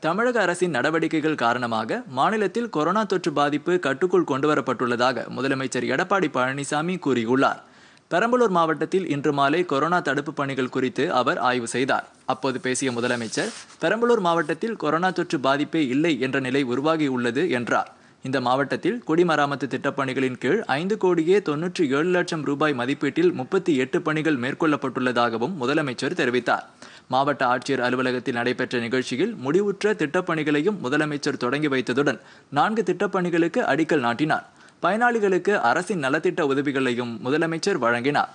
தமிழக அரசின் நடவடிக்கைகள் காரணமாக மாநிலத்தில் கொரோனா தொற்று பாதிப்பு கட்டுக்குள் கொண்டுவரப்பட்டுள்ளதாக முதலமைச்சர் எடப்பாடி பழனிசாமி கூறியுள்ளார் பெரம்பலூர் மாவட்டத்தில் இன்று மாலை கொரோனா தடுப்பு பணிகள் குறித்து அவர் ஆய்வு செய்தார் அப்போது பேசிய முதலமைச்சர் பெரம்பலூர் மாவட்டத்தில் கொரோனா தொற்று பாதிப்பே இல்லை என்ற நிலை உருவாகியுள்ளது என்றார் இந்த மாவட்டத்தில் குடிமராமத்து திட்டப்பணிகளின் கீழ் ஐந்து கோடியே தொன்னூற்றி ஏழு லட்சம் ரூபாய் மதிப்பீட்டில் முப்பத்தி எட்டு பணிகள் மேற்கொள்ளப்பட்டுள்ளதாகவும் முதலமைச்சர் தெரிவித்தார் மாவட்ட ஆட்சியர் அலுவலகத்தில் நடைபெற்ற நிகழ்ச்சியில் முடிவுற்ற திட்டப்பணிகளையும் முதலமைச்சர் தொடங்கி வைத்ததுடன் நான்கு திட்டப்பணிகளுக்கு அடிக்கல் நாட்டினார் பயனாளிகளுக்கு அரசின் நலத்திட்ட உதவிகளையும் முதலமைச்சர் வழங்கினார்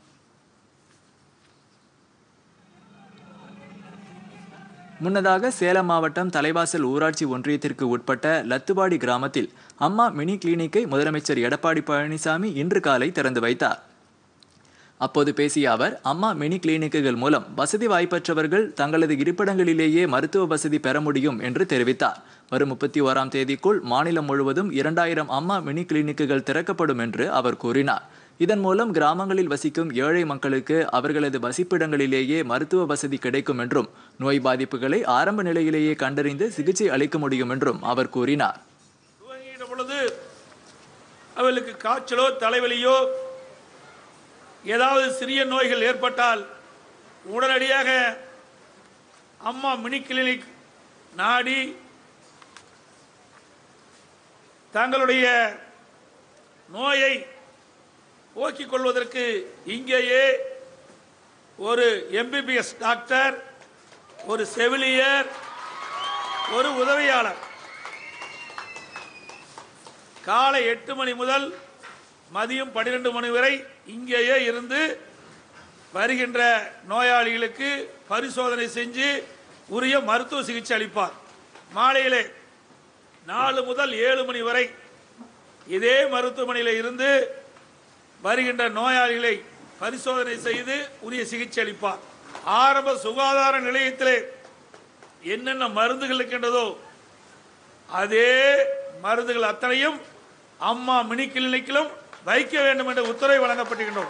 முன்னதாக சேலம் மாவட்டம் தலைவாசல் ஊராட்சி ஒன்றியத்திற்கு உட்பட்ட லத்துவாடி கிராமத்தில் அம்மா மினி கிளினிக்கை முதலமைச்சர் எடப்பாடி பழனிசாமி இன்று காலை திறந்து வைத்தார் அப்போது பேசிய அவர் அம்மா மினி கிளினிக்குகள் மூலம் வசதி வாய்ப்பற்றவர்கள் தங்களது இருப்பிடங்களிலேயே மருத்துவ வசதி பெற முடியும் என்று தெரிவித்தார் வரும் முப்பத்தி ஓராம் தேதிக்குள் மாநிலம் முழுவதும் இரண்டாயிரம் அம்மா மினி கிளினிக்குகள் திறக்கப்படும் என்று அவர் கூறினார் இதன் மூலம் கிராமங்களில் வசிக்கும் ஏழை மக்களுக்கு அவர்களது வசிப்பிடங்களிலேயே மருத்துவ வசதி கிடைக்கும் என்றும் நோய் பாதிப்புகளை ஆரம்ப நிலையிலேயே கண்டறிந்து சிகிச்சை அளிக்க முடியும் என்றும் அவர் கூறினார் துவங்குகின்ற பொழுது அவர்களுக்கு காய்ச்சலோ தலைவலியோ ஏதாவது சிறிய நோய்கள் ஏற்பட்டால் உடனடியாக அம்மா மினி கிளினிக் நாடி தங்களுடைய நோயை போக்கிக் கொள்வதற்கு இங்கேயே ஒரு எம்பிபிஎஸ் டாக்டர் ஒரு செவிலியர் ஒரு உதவியாளர் காலை எட்டு மணி முதல் மதியம் பன்னிரெண்டு மணி வரை இங்கேயே இருந்து வருகின்ற நோயாளிகளுக்கு பரிசோதனை செஞ்சு உரிய மருத்துவ சிகிச்சை அளிப்பார் மாலையிலே நாலு முதல் ஏழு மணி வரை இதே மருத்துவமனையில் இருந்து வருகின்ற நோயாளிகளை பரிசோதனை செய்து உரிய சிகிச்சை அளிப்பார் ஆரம்ப சுகாதார நிலையத்திலே என்னென்ன மருந்துகள் இருக்கின்றதோ அதே மருந்துகள் அத்தனையும் அம்மா மினி கிளினிக்கிலும் வைக்க வேண்டும் என்ற உத்தரவு வழங்கப்பட்டிருக்கின்றோம்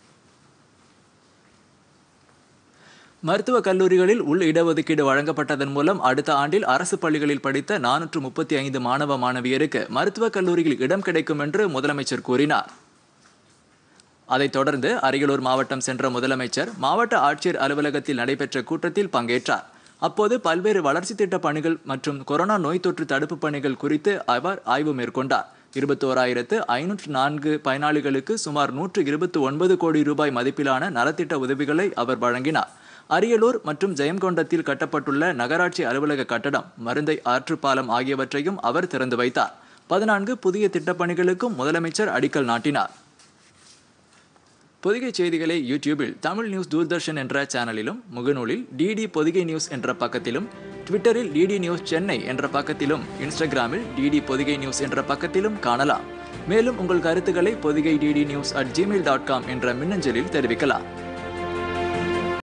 மருத்துவக் கல்லூரிகளில் உள் இடஒதுக்கீடு வழங்கப்பட்டதன் மூலம் அடுத்த ஆண்டில் அரசு பள்ளிகளில் படித்த நானூற்று முப்பத்தி ஐந்து மாணவ மாணவியருக்கு மருத்துவக் கல்லூரியில் இடம் கிடைக்கும் என்று முதலமைச்சர் கூறினார் அதைத் தொடர்ந்து அரியலூர் மாவட்டம் சென்ற முதலமைச்சர் மாவட்ட ஆட்சியர் அலுவலகத்தில் நடைபெற்ற கூட்டத்தில் பங்கேற்றார் அப்போது பல்வேறு வளர்ச்சி திட்ட பணிகள் மற்றும் கொரோனா நோய் தொற்று தடுப்பு பணிகள் குறித்து அவர் ஆய்வு மேற்கொண்டார் இருபத்தோராயிரத்து ஐநூற்று நான்கு பயனாளிகளுக்கு சுமார் நூற்று இருபத்தி ஒன்பது கோடி ரூபாய் மதிப்பிலான நலத்திட்ட உதவிகளை அவர் வழங்கினார் அரியலூர் மற்றும் ஜெயங்கொண்டத்தில் கட்டப்பட்டுள்ள நகராட்சி அலுவலக கட்டடம் மருந்தை ஆற்றுப்பாலம் ஆகியவற்றையும் அவர் திறந்து வைத்தார் பதினான்கு புதிய திட்டப்பணிகளுக்கும் முதலமைச்சர் அடிக்கல் நாட்டினார் பொதிகை செய்திகளை யூடியூபில் தமிழ் நியூஸ் தூர்தர்ஷன் என்ற சேனலிலும் முகநூலில் டிடி பொதிகை நியூஸ் என்ற பக்கத்திலும் ட்விட்டரில் டிடி நியூஸ் சென்னை என்ற பக்கத்திலும் இன்ஸ்டாகிராமில் டிடி பொதிகை நியூஸ் என்ற பக்கத்திலும் காணலாம் மேலும் உங்கள் கருத்துக்களை Podhigai DD news at Gmail dot com என்ற மின்னஞ்சலில் தெரிவிக்கலாம்